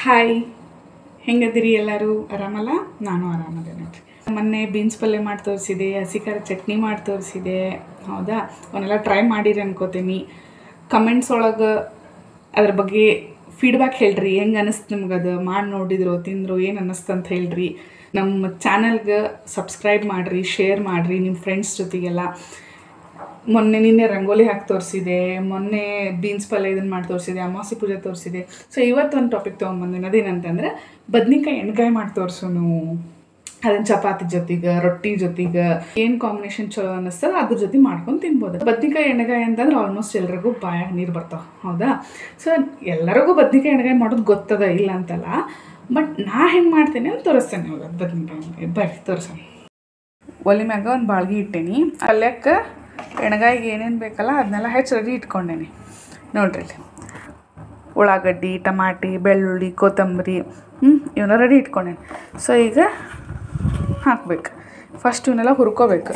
Hi ಹೆಂಗದಿರಿ ಎಲ್ಲರೂ ಆರಾಮಲ್ಲ ನಾನು ಆರಾಮದೆ ನೋಡ್ರಿ ಮೊನ್ನೆ ಬೀನ್ಸ್ ಪಲ್ಯ ಮಾಡಿ ತೋರಿಸಿದೆ ಹಸಿ ಖಾರ ಚಟ್ನಿ ಮಾಡಿ ತೋರಿಸಿದೆ ಹೌದಾ ಅವನ್ನೆಲ್ಲ ಟ್ರೈ ಮಾಡಿರಿ ಅನ್ಕೋತೀನಿ ಕಮೆಂಟ್ಸ್ ಒಳಗೆ ಅದ್ರ ಬಗ್ಗೆ ಫೀಡ್ಬ್ಯಾಕ್ ಹೇಳ್ರಿ ಹೆಂಗೆ ಅನಿಸ್ತು ನಿಮ್ಗೆ ಅದು ಮಾಡಿ ನೋಡಿದ್ರು ತಿಂದರು ಏನು ಅನ್ನಿಸ್ತು ಅಂತ ಹೇಳ್ರಿ ನಮ್ಮ ಚಾನಲ್ಗೆ ಸಬ್ಸ್ಕ್ರೈಬ್ ಮಾಡಿರಿ ಶೇರ್ ಮಾಡಿರಿ ನಿಮ್ಮ ಫ್ರೆಂಡ್ಸ್ ಜೊತೆಗೆಲ್ಲ ಮೊನ್ನೆ ನಿನ್ನೆ ರಂಗೋಲಿ ಹಾಕಿ ತೋರಿಸಿದೆ ಮೊನ್ನೆ ಬೀನ್ಸ್ ಪಲ್ಯ ಇದನ್ನು ಮಾಡಿ ತೋರಿಸಿದೆ ಅಮಾವಾಸ್ಯೆ ಪೂಜೆ ತೋರಿಸಿದೆ ಸೊ ಇವತ್ತು ಒಂದು ಟಾಪಿಕ್ ತೊಗೊಂಬಂದಿನಿ ಅದೇನಂತಂದ್ರೆ ಬದ್ನಿಕಾಯಿ ಎಣ್ಗಾಯಿ ಮಾಡಿ ತೋರಿಸೋನು ಅದನ್ನ ಚಪಾತಿ ಜೊತೆಗೆ ರೊಟ್ಟಿ ಜೊತೆಗೆ ಏನು ಕಾಂಬಿನೇಷನ್ ಚಲೋ ಅನ್ನಿಸ್ತದೆ ಅದ್ರ ಜೊತೆ ಮಾಡ್ಕೊಂಡು ತಿನ್ಬೋದು ಬದ್ನಿಕಾಯಿ ಎಣ್ಣೆಗಾಯಿ ಅಂತಂದ್ರೆ ಆಲ್ಮೋಸ್ಟ್ ಎಲ್ರಿಗೂ ಬಾಯಾಗ ನೀರು ಬರ್ತಾವೆ ಹೌದಾ ಸೊ ಎಲ್ಲರಿಗೂ ಬದ್ನಿಕಾಯಿ ಎಣ್ಣೆಗಾಯಿ ಮಾಡೋದು ಗೊತ್ತದ ಇಲ್ಲ ಅಂತಲ್ಲ ಬಟ್ ನಾ ಹೆಂಗೆ ಮಾಡ್ತೇನೆ ಅಂತ ತೋರಿಸ್ತೇನೆ ಇವಾಗ ಬದ್ನಿಕಾಯಿ ಎಣ್ಣೆಗಾಯಿ ಬರ್ರಿ ತೋರಿಸೋಣ ಒಲಿ ಮ್ಯಾಗ ಒಂದು ಬಾಳ್ಗಿ ಇಟ್ಟೇನಿ ಪಲ್ಯಕ್ಕೆ ಎಣ್ಗಾಯಿಗೆ ಏನೇನು ಬೇಕಲ್ಲ ಅದನ್ನೆಲ್ಲ ಹೆಚ್ಚು ರೆಡಿ ಇಟ್ಕೊಂಡೇನಿ ನೋಡ್ರಿ ಇಲ್ಲಿ ಉಳ್ಳಾಗಡ್ಡಿ ಟಮಾಟಿ ಬೆಳ್ಳುಳ್ಳಿ ಕೊತ್ತಂಬರಿ ಹ್ಞೂ ಇವನ್ನ ರೆಡಿ ಇಟ್ಕೊಂಡೇನಿ ಸೊ ಈಗ ಹಾಕ್ಬೇಕು ಫಸ್ಟ್ ಇವನ್ನೆಲ್ಲ ಹುರ್ಕೋಬೇಕು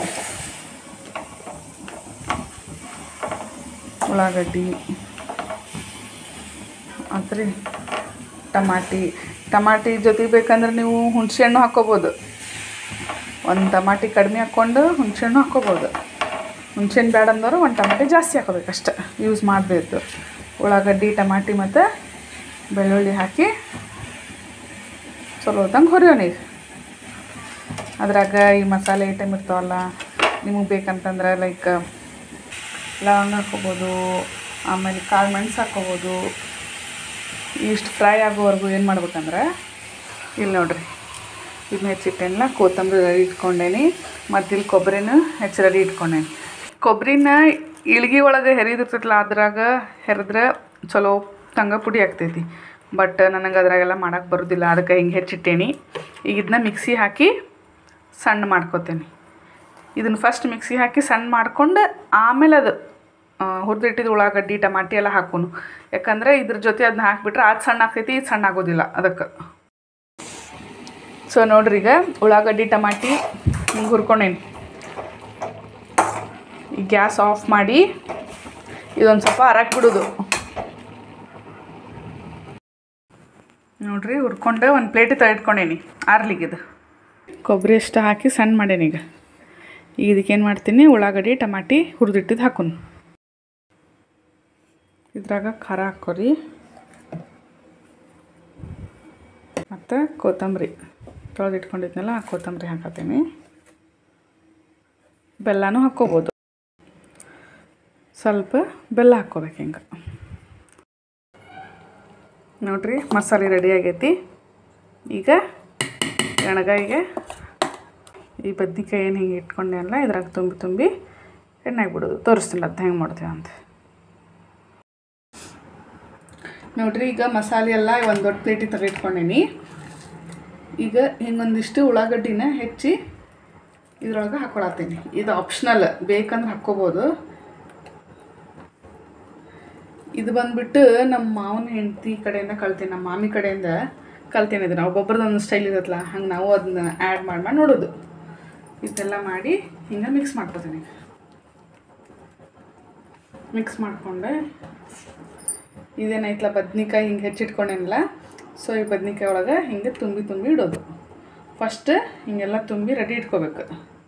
ಉಳ್ಳಾಗಡ್ಡಿ ಆತ್ರಿ ಟಮಾಟಿ ಟಮಾಟಿ ಜೊತೆಗೆ ಬೇಕಂದ್ರೆ ನೀವು ಹುಣಸೆ ಹಣ್ಣು ಹಾಕ್ಕೋಬೋದು ಒಂದು ಟಮಾಟಿ ಕಡಿಮೆ ಹಾಕ್ಕೊಂಡು ಹುಣಸೆಹಣ್ಣು ಹಾಕ್ಕೋಬೋದು ಹುಣಸೆಹಣ್ಣು ಬೇಡ ಅಂದವರು ಒಂದು ಟಮಾಟಿ ಜಾಸ್ತಿ ಹಾಕೋಬೇಕು ಅಷ್ಟೆ ಯೂಸ್ ಮಾಡಬೇಕು ಉಳ್ಳಾಗಡ್ಡಿ ಟಮಾಟಿ ಮತ್ತು ಬೆಳ್ಳುಳ್ಳಿ ಹಾಕಿ ಚಲೋ ಹೊತ್ತಂಗೆ ಹೊರಿಯೋಣ ಈಗ ಅದ್ರಾಗ ಈ ಮಸಾಲೆ ಐಟಮ್ ಇರ್ತಾವಲ್ಲ ನಿಮಗೆ ಬೇಕಂತಂದ್ರೆ ಲೈಕ್ ಲವಂಗ ಹಾಕ್ಕೋಬೋದು ಆಮೇಲೆ ಕಾಳು ಮೆಣಸು ಹಾಕ್ಕೋಬೋದು ಇಷ್ಟು ಫ್ರೈ ಆಗೋವರೆಗೂ ಏನು ಮಾಡ್ಬೇಕಂದ್ರೆ ಇಲ್ಲಿ ನೋಡ್ರಿ ಇದನ್ನ ಹೆಚ್ಚಿಟ್ಟೆಲ್ಲ ಕೊತ್ತಂಬರಿ ರೆಡಿ ಇಟ್ಕೊಂಡೇನಿ ಮತ್ತು ಇಲ್ಲಿ ಕೊಬ್ಬರಿನ ಹೆಚ್ಚು ರೆಡಿ ಇಟ್ಕೊಂಡೇನಿ ಕೊಬ್ಬರಿನ ಇಳ್ಗಿ ಒಳಗೆ ಹೆರಿದಿರ್ತೈತಲ್ಲ ಅದ್ರಾಗ ಹೆರಿದ್ರೆ ಚಲೋ ತಂಗ ಪುಡಿ ಆಗ್ತೈತಿ ಬಟ್ ನನಗೆ ಅದ್ರಾಗೆಲ್ಲ ಮಾಡೋಕ್ಕೆ ಬರೋದಿಲ್ಲ ಅದಕ್ಕೆ ಹಿಂಗೆ ಹೆಚ್ಚಿಟ್ಟೇನಿ ಈಗ ಇದನ್ನ ಮಿಕ್ಸಿ ಹಾಕಿ ಸಣ್ಣ ಮಾಡ್ಕೊತೇನೆ ಇದನ್ನು ಫಸ್ಟ್ ಮಿಕ್ಸಿ ಹಾಕಿ ಸಣ್ಣ ಮಾಡ್ಕೊಂಡು ಆಮೇಲೆ ಅದು ಹುರಿದಿಟ್ಟಿದ್ದು ಉಳ್ಳಾಗಡ್ಡಿ ಟಮಾಟಿ ಎಲ್ಲ ಹಾಕೋನು ಯಾಕಂದರೆ ಇದ್ರ ಜೊತೆ ಅದನ್ನ ಹಾಕಿಬಿಟ್ರೆ ಅದು ಸಣ್ಣ ಆಗ್ತೈತಿ ಇದು ಸಣ್ಣ ಆಗೋದಿಲ್ಲ ಅದಕ್ಕೆ ಸೊ ನೋಡ್ರಿ ಈಗ ಉಳ್ಳಾಗಡ್ಡಿ ಟಮಾಟಿ ಹಿಂಗೆ ಹುರ್ಕೊಂಡೇನಿ ಈ ಗ್ಯಾಸ್ ಆಫ್ ಮಾಡಿ ಇದೊಂದು ಸ್ವಲ್ಪ ಅರಕ್ಕೆ ಬಿಡೋದು ನೋಡ್ರಿ ಹುರ್ಕೊಂಡು ಒಂದು ಪ್ಲೇಟಿಗೆ ತೆಗೆದುಕೊಂಡೇನಿ ಆರ್ಲಿಗಿದು ಕೊಬ್ಬರಿ ಅಷ್ಟು ಹಾಕಿ ಸಣ್ಣ ಮಾಡೇನಿ ಈಗ ಈಗ ಇದಕ್ಕೇನು ಮಾಡ್ತೀನಿ ಉಳ್ಳಾಗಡ್ಡಿ ಟಮಾಟಿ ಹುರಿದಿಟ್ಟಿದ್ದು ಹಾಕೋನು ಇದ್ರಾಗ ಖಾರ ಹಾಕೋರಿ ಮತ್ತು ಕೊತ್ತಂಬರಿ ತೊಳೆದಿಟ್ಕೊಂಡಿದ್ನಲ್ಲ ಆ ಕೊತ್ತಂಬರಿ ಹಾಕತ್ತೀನಿ ಬೆಲ್ಲನೂ ಹಾಕ್ಕೋಬೋದು ಸ್ವಲ್ಪ ಬೆಲ್ಲ ಹಾಕ್ಕೋಬೇಕು ಹಿಂಗೆ ನೋಡ್ರಿ ಮಸಾಲೆ ರೆಡಿ ಆಗೈತಿ ಈಗ ಎಣ್ಗಾಯಿಗೆ ಈ ಬದ್ನಿಕಾಯಿ ಏನು ಹಿಂಗೆ ಇಟ್ಕೊಂಡೆ ಅಲ್ಲ ಇದ್ರಾಗ ತುಂಬಿ ತುಂಬಿ ಎಣ್ಣೆಗೆ ಬಿಡೋದು ತೋರಿಸ್ತೀನಿ ಅದು ಹೆಂಗೆ ಮಾಡ್ತೀವಿ ಅಂತ ನೋಡ್ರಿ ಈಗ ಮಸಾಲೆ ಎಲ್ಲ ಒಂದು ದೊಡ್ಡ ಪ್ಲೇಟಿಗೆ ತೆಗೆದಿಟ್ಕೊಂಡೇನಿ ಈಗ ಹಿಂಗೊಂದಿಷ್ಟು ಉಳ್ಳಾಗಡ್ಡಿನ ಹೆಚ್ಚಿ ಇದ್ರೊಳಗೆ ಹಾಕೊಳತ್ತೀನಿ ಇದು ಆಪ್ಷನಲ್ ಬೇಕಂದ್ರೆ ಹಾಕ್ಕೋಬೋದು ಇದು ಬಂದ್ಬಿಟ್ಟು ನಮ್ಮ ಮಾವನ ಹೆಂಡತಿ ಕಡೆಯಿಂದ ಕಲ್ತೀನಿ ನಮ್ಮ ಮಾಮಿ ಕಡೆಯಿಂದ ಕಲ್ತೀನಿ ಇದನ್ನು ಒಬ್ಬೊಬ್ರದ್ದು ಒಂದು ಸ್ಟೈಲ್ ಇರುತ್ತಲ್ಲ ಹಂಗೆ ನಾವು ಅದನ್ನ ಆ್ಯಡ್ ಮಾಡಿ ಮಾಡಿ ನೋಡೋದು ಇದೆಲ್ಲ ಮಾಡಿ ಹಿಂಗೆ ಮಿಕ್ಸ್ ಮಾಡ್ಕೊತೀನಿ ಮಿಕ್ಸ್ ಮಾಡಿಕೊಂಡೆ ಇದೇನೈತಲ್ಲ ಬದ್ನಿಕಾಯಿ ಹಿಂಗೆ ಹೆಚ್ಚಿಟ್ಕೊಂಡೇನಲ್ಲ ಸೊ ಈ ಬದ್ನಿಕಾಯಿ ಒಳಗೆ ಹಿಂಗೆ ತುಂಬಿ ತುಂಬಿ ಇಡೋದು ಫಸ್ಟ್ ಹಿಂಗೆಲ್ಲ ತುಂಬಿ ರೆಡಿ ಇಟ್ಕೋಬೇಕು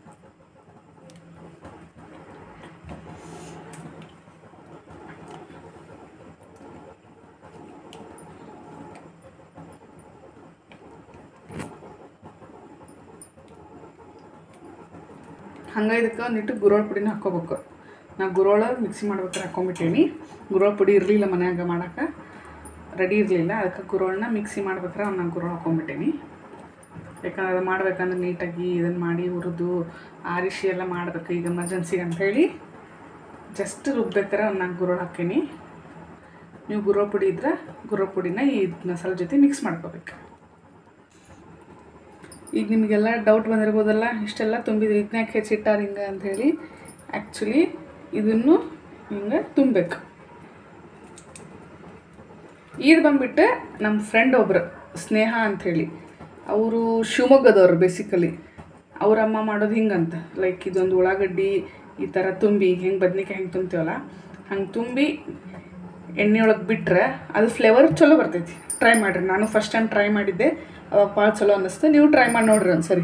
ಹಂಗೆ ಇದಕ್ಕೆ ಒಂದಿಟ್ಟು ಗುರೋಳ್ ಪುಡಿನ ಹಾಕ್ಕೋಬೇಕು ನಾ ಗುರೋಳ ಮಿಕ್ಸಿ ಮಾಡ್ಬೇಕಾರೆ ಹಾಕ್ಕೊಂಬಿಟ್ಟೀನಿ ಗುರೋಳ್ ಪುಡಿ ಇರಲಿಲ್ಲ ಮನ್ಯಾಗ ಮಾಡೋಕೆ ರೆಡಿ ಇರಲಿಲ್ಲ ಅದಕ್ಕೆ ಗುರೋಳನ್ನ ಮಿಕ್ಸಿ ಮಾಡ್ಬೇಕಾರೆ ಅವ್ನು ನಾನು ಗುರೋಳ್ ಹಾಕ್ಕೊಂಬಿಟ್ಟೀನಿ ಯಾಕಂದ್ರೆ ಅದು ಮಾಡ್ಬೇಕಂದ್ರೆ ನೀಟಾಗಿ ಇದನ್ನು ಮಾಡಿ ಹುರಿದು ಆರಿಸಿ ಎಲ್ಲ ಮಾಡಬೇಕು ಈಗ ಎಮರ್ಜೆನ್ಸಿಗೆ ಅಂಥೇಳಿ ಜಸ್ಟ್ ರುಬ್ಬೇಕಾರೆ ಒಂದು ನಾಲ್ಕು ಗುರೋಳ್ ಹಾಕೀನಿ ನೀವು ಗುರೋ ಪುಡಿ ಇದ್ರೆ ಗುರೋ ಪುಡಿನ ಈ ಮಸಾಲೆ ಜೊತೆ ಮಿಕ್ಸ್ ಮಾಡ್ಕೋಬೇಕು ಈಗ ನಿಮಗೆಲ್ಲ ಡೌಟ್ ಬಂದಿರ್ಬೋದಲ್ಲ ಇಷ್ಟೆಲ್ಲ ತುಂಬಿದ್ರು ಇದನ್ಯಾಕೆ ಹೆಚ್ಚಿಟ್ಟಾರ ಹಿಂಗೆ ಅಂಥೇಳಿ ಆ್ಯಕ್ಚುಲಿ ಇದನ್ನು ಹಿಂಗೆ ತುಂಬಬೇಕು ಇದು ಬಂದ್ಬಿಟ್ಟು ನಮ್ಮ ಫ್ರೆಂಡ್ ಒಬ್ರು ಸ್ನೇಹ ಅಂಥೇಳಿ ಅವರು ಶಿವಮೊಗ್ಗದವ್ರು ಬೇಸಿಕಲಿ ಅವ್ರ ಅಮ್ಮ ಮಾಡೋದು ಹಿಂಗಂತ ಲೈಕ್ ಇದೊಂದು ಉಳ್ಳಾಗಡ್ಡಿ ಈ ಥರ ತುಂಬಿ ಹೆಂಗೆ ಬದ್ನಿಕಾಯಿ ಹೆಂಗೆ ತುಂಬ್ತೀವಲ್ಲ ಹಂಗೆ ತುಂಬಿ ಎಣ್ಣೆ ಒಳಗೆ ಬಿಟ್ರೆ ಅದು ಫ್ಲೇವರ್ ಚಲೋ ಬರ್ತೈತಿ ಟ್ರೈ ಮಾಡಿರಿ ನಾನು ಫಸ್ಟ್ ಟೈಮ್ ಟ್ರೈ ಮಾಡಿದ್ದೆ ಅವಾಗ ಭಾಳ ಚಲೋ ಅನ್ನಿಸ್ತು ನೀವು ಟ್ರೈ ಮಾಡಿ ನೋಡ್ರಿ ಒಂದ್ಸರಿ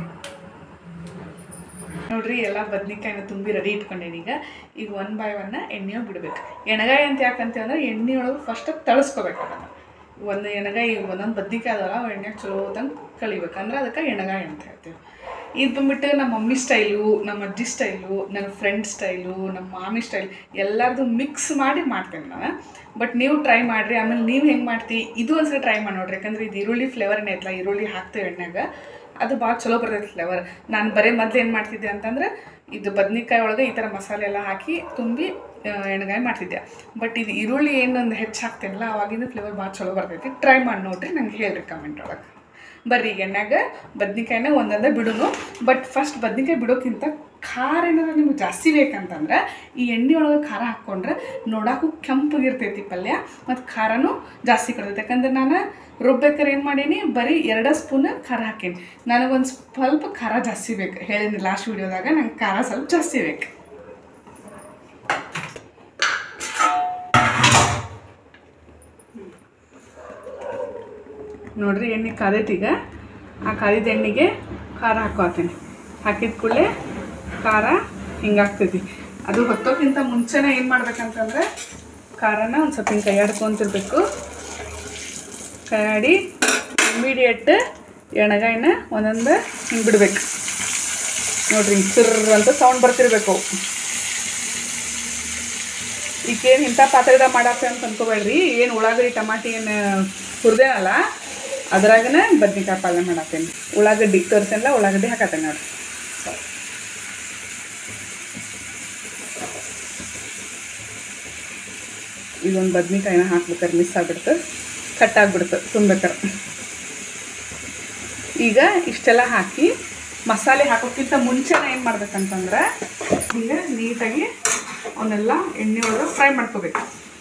ನೋಡ್ರಿ ಎಲ್ಲ ಬದ್ನಿಕಾಯಿನ ತುಂಬಿ ರೆಡಿ ಇಟ್ಕೊಂಡೇನಿ ಈಗ ಈಗ ಒನ್ ಬೈ ಒನ್ನ ಎಣ್ಣೆ ಬಿಡ್ಬೇಕು ಎಣಗಾಯಿ ಅಂತ ಯಾಕಂತೀವಿ ಅಂದ್ರೆ ಎಣ್ಣೆ ಒಳಗೆ ಫಸ್ಟ್ ತಳಸ್ಕೋಬೇಕು ಅದನ್ನು ಒಂದು ಎಣಗಾಯಿ ಒಂದೊಂದು ಬದ್ನಿಕಾಯಿ ಅದಲ್ಲ ಅವು ಎಣ್ಣೆ ಚಲೋ ತಂಗೆ ಕಳಿಬೇಕು ಅಂದ್ರೆ ಅದಕ್ಕೆ ಎಣಗಾಯಿ ಅಂತ ಹೇಳ್ತೀವಿ ಇದು ಬಂದ್ಬಿಟ್ಟು ನಮ್ಮ ಮಮ್ಮಿ ಸ್ಟೈಲು ನಮ್ಮ ಅಜ್ಜಿ ಸ್ಟೈಲು ನನ್ನ ಫ್ರೆಂಡ್ ಸ್ಟೈಲು ನಮ್ಮ ಮಾಮಿ ಸ್ಟೈಲ್ ಎಲ್ಲರದು ಮಿಕ್ಸ್ ಮಾಡಿ ಮಾಡ್ತೇನೆ ನಾನು ಬಟ್ ನೀವು ಟ್ರೈ ಮಾಡಿರಿ ಆಮೇಲೆ ನೀವು ಹೆಂಗೆ ಮಾಡ್ತೀವಿ ಇದು ಒಂದ್ಸಲ ಟ್ರೈ ಮಾಡಿ ನೋಡ್ರಿ ಯಾಕಂದ್ರೆ ಇದು ಈರುಳ್ಳಿ ಫ್ಲೇವರ್ನೇ ಐತಲ್ಲ ಈರುಳ್ಳಿ ಹಾಕ್ತೇವೆ ಎಣ್ಣೆಗೆ ಅದು ಭಾಳ ಚಲೋ ಬರ್ತೈತೆ ಫ್ಲೇವರ್ ನಾನು ಬರೀ ಮೊದಲು ಏನು ಮಾಡ್ತಿದ್ದೆ ಅಂತಂದ್ರೆ ಇದು ಬದ್ನಿಕಾಯಿ ಒಳಗೆ ಈ ಥರ ಮಸಾಲೆ ಎಲ್ಲ ಹಾಕಿ ತುಂಬಿ ಆ, ಎಣ್ಣೆಗಾಯಿ ಮಾಡ್ತಿದ್ದೆ ಬಟ್ ಇದು ಈರುಳ್ಳಿ ಏನೊಂದು ಹೆಚ್ಚು ಹಾಕ್ತೇನಲ್ಲ ಅವಾಗಿಂದ ಫ್ಲೇವರ್ ಭಾಳ ಚಲೋ ಬರ್ತೈತಿ ಟ್ರೈ ಮಾಡಿ ನೋಡ್ರಿ ನಂಗೆ ಹೇಳ್ರಿ ಕಮೆಂಟ್ ಒಳಗೆ ಬರ್ರಿ ಈಗ ಎಣ್ಣೆಗ ಬದ್ನಿಕಾಯಿನ ಒಂದೊಂದೇ ಬಿಡುನು ಬಟ್ ಫಸ್ಟ್ ಬದ್ನಿಕಾಯಿ ಬಿಡೋಕ್ಕಿಂತ ಖಾರ ಏನಾದ್ರು ನಿಮ್ಗೆ ಜಾಸ್ತಿ ಬೇಕಂತಂದ್ರೆ ಈ ಎಣ್ಣೆ ಒಳಗೆ ಖಾರ ಹಾಕ್ಕೊಂಡ್ರೆ ನೋಡೋಕ್ಕೂ ಕೆಂಪಗಿರ್ತೈತಿ ಪಲ್ಯ ಮತ್ತು ಖಾರನೂ ಜಾಸ್ತಿ ಕೊಡ್ತೈತೆ ಯಾಕಂದ್ರೆ ನಾನು ರುಬ್ಬೇಕಾರೆ ಏನು ಮಾಡೀನಿ ಬರೀ ಎರಡು ಸ್ಪೂನ್ ಖಾರ ಹಾಕೀನಿ ನನಗೊಂದು ಸ್ವಲ್ಪ ಖಾರ ಜಾಸ್ತಿ ಬೇಕು ಹೇಳಿನಿ ಲಾಸ್ಟ್ ವೀಡಿಯೋದಾಗ ನಂಗೆ ಖಾರ ಸ್ವಲ್ಪ ಜಾಸ್ತಿ ಬೇಕು ನೋಡ್ರಿ ಎಣ್ಣೆ ಕಾದೈತಿ ಈಗ ಆ ಕಾದಿದ ಎಣ್ಣೆಗೆ ಖಾರ ಹಾಕೋತೀನಿ ಹಾಕಿದ ಕೂಡಲೇ ಖಾರ ಹಿಂಗಾಗ್ತೈತಿ ಅದು ಹೊತ್ತೋಕ್ಕಿಂತ ಮುಂಚೆನೇ ಏನು ಮಾಡ್ಬೇಕಂತಂದ್ರೆ ಖಾರನ ಒಂದು ಸ್ವಲ್ಪ ಹಿಂಗೆ ಕೈಯಾಡ್ಕೊಂತಿರ್ಬೇಕು ಕೈಯಾಡಿ ಇಮಿಡಿಯೇಟ್ ಎಣ್ಣಗಾಯಿನ ಒಂದೊಂದು ಹಿಂಗೆ ಬಿಡ್ಬೇಕು ನೋಡ್ರಿ ಹಿಂಗೆ ಚಿರ್ರ್ ಅಂತ ಸೌಂಡ್ ಬರ್ತಿರ್ಬೇಕು ಅವು. ಈಗೇನು ಇಂಥ ಪಾತ್ರೆದಾಗ ಮಾಡಾಕ್ತೇವೆ ಅಂತ ಅನ್ಕೋಬೇಡ್ರಿ ಏನು ಉಳ್ಳಾಗಡ್ಡಿ ಟಮಾಟಿ ಏನು ಹುರಿದೇನಲ್ಲ ಅದ್ರಾಗನ ಬದ್ನಿಕಾಯಿ ಪಲ್ಯ ಮಾಡತ್ತೇನೆ ಉಳ್ಳಾಗಡ್ಡಿ ತೋರಿಸೇನಲ್ಲ ಉಳ್ಳಾಗಡ್ಡಿ ಹಾಕತ್ತೇನೆ ನೋಡ್ರಿ ಇದೊಂದು ಬದ್ನಿಕಾಯಿನ ಹಾಕ್ಬೇಕಾರೆ ಮಿಸ್ ಆಗ್ಬಿಡ್ತು ಕಟ್ ಆಗ್ಬಿಡ್ತು ತುಂಬೇಕಾರೆ ಈಗ ಇಷ್ಟೆಲ್ಲ ಹಾಕಿ ಮಸಾಲೆ ಹಾಕೋಕ್ಕಿಂತ ಮುಂಚೆನೇ ಏನು ಮಾಡ್ಬೇಕಂತಂದ್ರೆ ಈಗ ನೀಟಾಗಿ ಅವನ್ನೆಲ್ಲ ಎಣ್ಣೆ ಒಳಗೆ ಫ್ರೈ ಮಾಡ್ಕೋಬೇಕು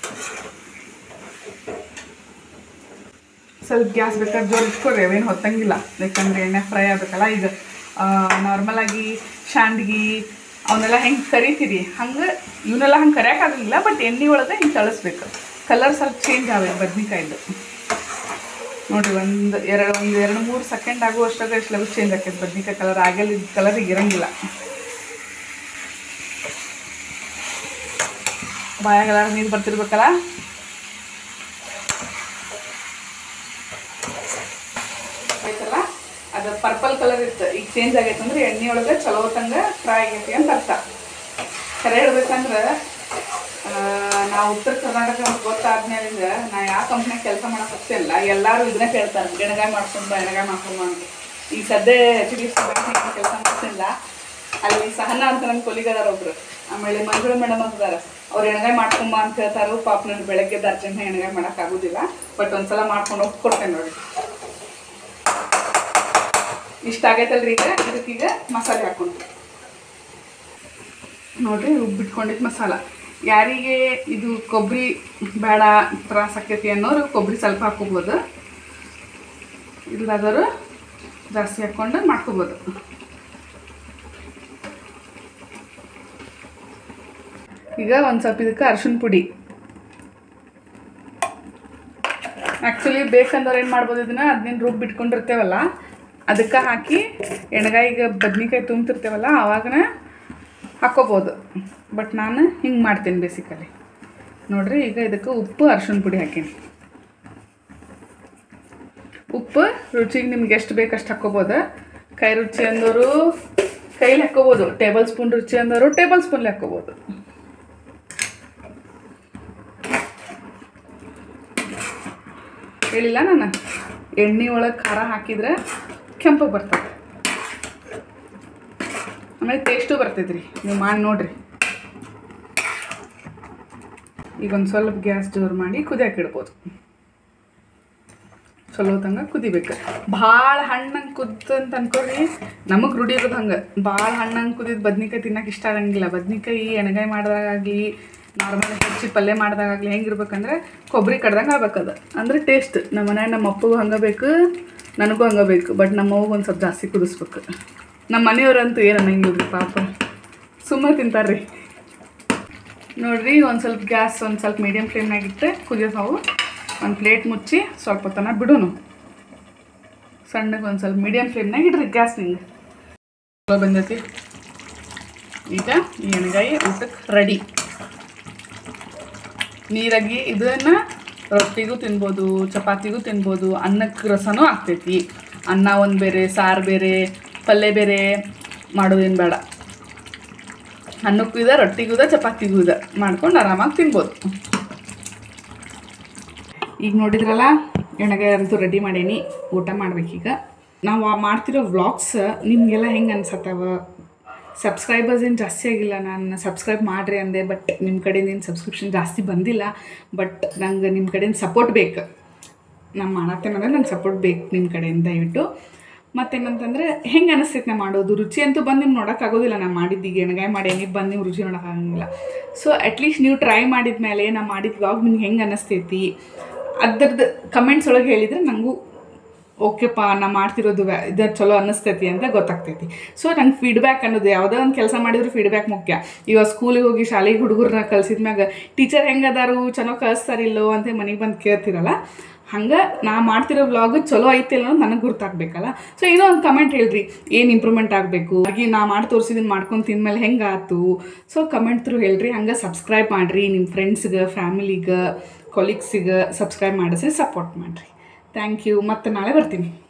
ಸ್ವಲ್ಪ ಗ್ಯಾಸ್ ಬೇಕಾದ್ರೆ ಜೋರು ಇಟ್ಕೊಡ್ರಿ ಅವೇನು ಹೊತ್ತಂಗಿಲ್ಲ ಯಾಕಂದ್ರೆ ಎಣ್ಣೆ ಫ್ರೈ ಆಗಬೇಕಲ್ಲ ಈಗ ನಾರ್ಮಲಾಗಿ ಶಾಂಡ್ಗಿ ಅವನ್ನೆಲ್ಲ ಹೆಂಗೆ ಕರಿತೀರಿ ಹಂಗೆ ಇವನ್ನೆಲ್ಲ ಹಂಗೆ ಕರಿಯೋಕ್ಕಾಗಲಿಲ್ಲ ಬಟ್ ಎಣ್ಣೆ ಒಳಗೆ ಹಿಂಗೆ ತಳಿಸ್ಬೇಕು ಕಲರ್ ಸ್ವಲ್ಪ ಚೇಂಜ್ ಆಗಬೇಕು ಬದ್ನಿಕಾಯ್ದು ನೋಡ್ರಿ ಒಂದು ಎರಡು ಒಂದು ಎರಡು ಮೂರು ಸೆಕೆಂಡ್ ಆಗುವಷ್ಟಾಗ ಎಷ್ಟು ಲಗು ಚೇಂಜ್ ಆಕೈತೆ ಬದ್ನಿಕಾಯಿ ಕಲರ್ ಆಗಲ್ಲ ಕಲರ್ ಈಗ ಇರಂಗಿಲ್ಲ ಬಾಯಾಗೆಲ್ಲ ನೀರು ಬರ್ತಿರ್ಬೇಕಲ್ಲ ಆಯ್ತಲ್ಲ ಅದು ಪರ್ಪಲ್ ಕಲರ್ ಇತ್ತು ಈಗ ಚೇಂಜ್ ಆಗೈತೆ ಅಂದ್ರೆ ಎಣ್ಣೆ ಒಳಗೆ ಚಲೋ ತಂಗ ಫ್ರೈ ಆಗೈತಿ ಅಂತ ಅರ್ಥ ಖರೆ ಹೇಳ್ಬೇಕಂದ್ರೆ ಆ, ನಾವು ಉತ್ತರ ಕರ್ನಾಟಕ ಅಂತ ಗೊತ್ತಾದ್ಮೇಲಿಂದ ನಾ ಯಾವ ಕಂಪ್ನ್ಯಾಗ ಕೆಲಸ ಮಾಡಕ್ ಹೋಗ್ತಿಲ್ಲ ಎಲ್ಲರೂ ಇದನ್ನ ಕೇಳ್ತಾರೆ ಎಣಗಾಯಿ ಮಾಡ್ಕೊಂಡ್ ಬಾ ಎಣಗಾಯಿ ಮಾಡ್ಕೊಂಡ್ ಬಾ ಅಂತ ಈಗ ಸದ್ಯ ಎಚ್ ಡಿ ಎಫ್ ಸಿ ಕೆಲಸ ಮಾಡ್ತಿಲ್ಲ ಅಲ್ಲಿ ಸಹನ ಅಂತ ನನ್ನ ಕೊಲಿಗದಾರ ಒಬ್ರು ಆಮೇಲೆ ಮಂಜುಳ ಮೇಡಮ್ ಅಂತಿದಾರ ಅವ್ರು ಎಣಗಾಯಿ ಮಾಡ್ಕೊಂಬ ಅಂತ ಹೇಳ್ತಾರೋ ಪಾಪ ನನಗೆ ಬೆಳಗ್ಗೆ ಅರ್ಜೆಂಟ್ ಎಣಗಾಯಿ ಮಾಡಕ್ ಆಗುದಿಲ್ಲ ಬಟ್ ಒಂದ್ಸಲ ಮಾಡ್ಕೊಂಡು ಹೋಗಿ ಕೊಡ್ತೇನೆ ನೋಡಿ ಇಷ್ಟ ಆಗೈತಲ್ರಿ ಈಗ ಇದಕ್ಕೀಗ ಮಸಾಲೆ ಹಾಕೊಂಡು ನೋಡ್ರಿ ರುಬ್ಬಿಟ್ಕೊಂಡಿದ್ದು ಮಸಾಲ ಯಾರಿಗೆ ಇದು ಕೊಬ್ಬರಿ ಬೇಡ ತ್ರಾಸ ಆಕೈತಿ ಅನ್ನೋರು ಕೊಬ್ಬರಿ ಸ್ವಲ್ಪ ಹಾಕೋಬೋದು ಇಲ್ಲದಾದವರು ಜಾಸ್ತಿ ಹಾಕ್ಕೊಂಡು ಮಾಡ್ಕೋಬೋದು ಈಗ ಒಂದು ಸ್ವಲ್ಪ ಇದಕ್ಕೆ ಅರ್ಶಿಣ ಪುಡಿ ಆ್ಯಕ್ಚುಲಿ ಬೇಕಂದವ್ರು ಏನು ಮಾಡ್ಬೋದು ಇದನ್ನ ಅದನ್ನ ರುಬ್ಬಿಟ್ಕೊಂಡಿರ್ತೇವಲ್ಲ ಅದಕ್ಕೆ ಹಾಕಿ ಎಣ್ಗಾಯಿಗೆ ಬದ್ನಿಕಾಯಿ ತುಂಬ್ತಿರ್ತೇವಲ್ಲ ಆವಾಗನ ಹಾಕೋಬೋದು ಬಟ್ ನಾನು ಹಿಂಗೆ ಮಾಡ್ತೀನಿ ಬೇಸಿಕಲಿ ನೋಡ್ರಿ ಈಗ ಇದಕ್ಕೆ ಉಪ್ಪು ಅರ್ಶಿಣ ಪುಡಿ ಹಾಕೀನಿ ಉಪ್ಪು ರುಚಿಗೆ ನಿಮ್ಗೆ ಎಷ್ಟು ಬೇಕು ಅಷ್ಟು ಹಾಕ್ಕೋಬೋದು ಕೈ ರುಚಿ ಅಂದವರು ಕೈಲಿ ಹಾಕ್ಕೋಬೋದು ಟೇಬಲ್ ಸ್ಪೂನ್ ರುಚಿ ಅಂದವರು ಟೇಬಲ್ ಸ್ಪೂನ್ಲಿ ಹಾಕ್ಕೋಬೋದು ಹೇಳಿಲ್ಲ ನಾನು ಎಣ್ಣೆ ಒಳಗೆ ಖಾರ ಹಾಕಿದ್ರೆ ಕೆಂಪಗೆ ಬರ್ತದೆ ಆಮೇಲೆ ಟೇಸ್ಟು ಬರ್ತೈತೆ ರೀ ನೀವು ಮಾಡಿ ನೋಡ್ರಿ ಈಗ ಒಂದು ಸ್ವಲ್ಪ ಗ್ಯಾಸ್ ಜೋರು ಮಾಡಿ ಕುದಿಯಕ್ಕೆ ಇಡ್ಬೋದು ಚಲೋ ತಂಗ ಕುದಿಬೇಕು ಭಾಳ ಹಣ್ಣಂಗೆ ಕುದ್ದು ಅಂತ ಅನ್ಕೊರಿ ನಮಗೆ ರೂಢಿ ಇರೋದು ಹಂಗೆ ಭಾಳ ಹಣ್ಣಂಗೆ ಕುದಿದ ಬದ್ನಿಕಾಯಿ ತಿನ್ನಕ್ಕೆ ಇಷ್ಟ ಆಗಂಗಿಲ್ಲ ಬದ್ನಿಕಾಯಿ ಎಣ್ಗಾಯಿ ಮಾಡಿದಾಗಲಿ ನಾರ್ಮಲ್ ಹೆಚ್ಚಿ ಪಲ್ಯ ಮಾಡಿದಾಗಲಿ ಹೆಂಗಿರ್ಬೇಕಂದ್ರೆ ಕೊಬ್ಬರಿ ಕಡ್ದಂಗೆ ಆಗ್ಬೇಕದು ಅಂದ್ರೆ ಟೇಸ್ಟ್ ನಮ್ಮ ಮನ್ಯಾಗ ನಮ್ಮ ಅಪ್ಪಗೂ ಹಂಗೆ ಬೇಕು ನನಗೂ ಹಂಗೆ ಬೇಕು ಬಟ್ ನಮ್ಮ ಅವ್ಗೆ ಒಂದು ಸ್ವಲ್ಪ ಜಾಸ್ತಿ ಕುದಿಸ್ಬೇಕು ನಮ್ಮ ಮನೆಯವ್ರಂತೂ ಏನು ಅನ್ನಂಗಿಲ್ಲ ಪಾಪ ಸುಮ್ಮನೆ ತಿಂತಾರ್ರಿ ನೋಡ್ರಿ ಒಂದು ಸ್ವಲ್ಪ ಗ್ಯಾಸ್ ಒಂದು ಸ್ವಲ್ಪ ಮೀಡಿಯಮ್ ಫ್ಲೇಮ್ನಾಗ ಇಟ್ಟು ಕುದಿಯೋತಾವು ಒಂದು ಪ್ಲೇಟ್ ಮುಚ್ಚಿ ಸ್ವಲ್ಪ ಹೊತ್ತನ ಬಿಡೋನು ಸಣ್ಣಗೆ ಒಂದು ಸ್ವಲ್ಪ ಮೀಡಿಯಮ್ ಫ್ಲೇಮ್ನಾಗ ಇಡ್ರಿ ಗ್ಯಾಸ್ ನಿಂಗೆ ಚಲೋ ಬಂದೈತಿ ಈಗ ಈ ಎಣ್ಗಾಯಿ ಊಟಕ್ಕೆ ರೆಡಿ ನೀರಾಗಿ ಇದನ್ನು ರೊಟ್ಟಿಗೂ ತಿನ್ಬೋದು ಚಪಾತಿಗೂ ತಿನ್ಬೋದು ಅನ್ನಕ್ಕೆ ರಸನೂ ಆಗ್ತೈತಿ ಅನ್ನ ಒಂದು ಬೇರೆ ಸಾರು ಬೇರೆ ಪಲ್ಯ ಬೇರೆ ಮಾಡೋದೇನು ಬೇಡ ಅನ್ನಕ್ಕೂ ಇದೆ ರೊಟ್ಟಿಗೂ ಇದೆ ಚಪಾತಿಗೂ ಇದೆ ಮಾಡ್ಕೊಂಡು ಆರಾಮಾಗಿ ತಿನ್ಬೋದು ಈಗ ನೋಡಿದ್ರಲ್ಲ ಎಣ್ಣೆಗಾಯಿ ಅಂತೂ ರೆಡಿ ಮಾಡೀನಿ ಊಟ ಮಾಡ್ಬೇಕೀಗ ನಾವು ಆ ಮಾಡ್ತಿರೋ ವ್ಲಾಗ್ಸ್ ನಿಮಗೆಲ್ಲ ಹೆಂಗೆ ಅನ್ಸತ್ತವ ಸಬ್ಸ್ಕ್ರೈಬರ್ಸ್ ಏನು ಜಾಸ್ತಿ ಆಗಿಲ್ಲ ನಾನು ಸಬ್ಸ್ಕ್ರೈಬ್ ಮಾಡಿರಿ ಅಂದೆ ಬಟ್ ನಿಮ್ಮ ಕಡೆಯಿಂದ ಏನು ಸಬ್ಸ್ಕ್ರಿಪ್ಷನ್ ಜಾಸ್ತಿ ಬಂದಿಲ್ಲ ಬಟ್ ನಂಗೆ ನಿಮ್ಮ ಕಡೆಯಿಂದ ಸಪೋರ್ಟ್ ಬೇಕು ನಾನು ಮಾಡತ್ತೇನಂದ್ರೆ ನಂಗೆ ಸಪೋರ್ಟ್ ಬೇಕು ನಿಮ್ಮ ಕಡೆಯಿಂದ ದಯವಿಟ್ಟು ಮತ್ತೇನಂತಂದ್ರೆ ಹೆಂಗೆ ಅನಿಸ್ತೈತೆ ನಾ ಮಾಡೋದು ರುಚಿ ಅಂತೂ ಬಂದು ನಿಮ್ಗೆ ನೋಡೋಕ್ಕಾಗೋದಿಲ್ಲ ನಾನು ಮಾಡಿದ್ದೀಗ ಎಣ್ಗಾಯಿ ಮಾಡೇನಿ ಬಂದು ನೀವು ರುಚಿ ನೋಡೋಕ್ಕಾಗಂಗಿಲ್ಲ ಸೊ ಅಟ್ಲೀಸ್ಟ್ ನೀವು ಟ್ರೈ ಮಾಡಿದ ಮೇಲೆ ನಾ ಮಾಡಿದ ವ್ಲಾಗ್ ನಿಮ್ಗೆ ಹೆಂಗೆ ಅನಿಸ್ತೈತಿ ಅದ್ರದ್ದು ಕಮೆಂಟ್ಸ್ ಒಳಗೆ ಹೇಳಿದರೆ ನನಗೂ ಓಕೆಪ್ಪ ನಾ ಮಾಡ್ತಿರೋದು ವ್ಯಾ- ಇದು ಚಲೋ ಅನ್ನಿಸ್ತೈತಿ ಅಂತ ಗೊತ್ತಾಗ್ತೈತಿ ಸೊ ನಂಗೆ ಫೀಡ್ಬ್ಯಾಕ್ ಅನ್ನೋದು ಯಾವುದೋ ಒಂದು ಕೆಲಸ ಮಾಡಿದ್ರು ಫೀಡ್ಬ್ಯಾಕ್ ಮುಖ್ಯ ಇವಾಗ ಸ್ಕೂಲಿಗೆ ಹೋಗಿ ಶಾಲೆಗೆ ಹುಡುಗರನ್ನ ಕಲ್ಸಿದ ಮ್ಯಾಗ ಟೀಚರ್ ಹೆಂಗದಾರು ಚೆನ್ನಾಗಿ ಕಳಿಸ್ತಾರಿಲ್ಲೋ ಅಂತ ಮನೆಗೆ ಬಂದು ಕೇಳ್ತಿರಲ್ಲ ಹಂಗೆ ನಾ ಮಾಡ್ತಿರೋ ವ್ಲಾಗ್ ಚಲೋ ಐತಿಲ್ಲ ಅನ್ನೋದು ನನಗೆ ಗುರ್ತಾಗಬೇಕಲ್ಲ ಸೊ ಏನೋ ಒಂದು ಕಮೆಂಟ್ ಹೇಳ್ರಿ ಏನು ಇಂಪ್ರೂವ್ಮೆಂಟ್ ಆಗಬೇಕು ಹಾಗೆ ನಾ ಮಾಡಿ ತೋರಿಸಿದನ್ನು ಮಾಡ್ಕೊಂಡು ತಿಂದ್ಮೇಲೆ ಹೆಂಗೆ ಆಯ್ತು ಸೊ ಕಮೆಂಟ್ ಥ್ರೂ ಹೇಳ್ರಿ ಹಂಗೆ ಸಬ್ಸ್ಕ್ರೈಬ್ ಮಾಡಿರಿ ನಿಮ್ಮ ಫ್ರೆಂಡ್ಸ್ಗೆ ಫ್ಯಾಮಿಲಿಗೆ ಕೊಲೀಗ್ಸಿಗೆ ಸಬ್ಸ್ಕ್ರೈಬ್ ಮಾಡಿಸಿ ಸಪೋರ್ಟ್ ಮಾಡಿರಿ ಥ್ಯಾಂಕ್ ಯು ಮತ್ತೆ ನಾಳೆ ಬರ್ತೀನಿ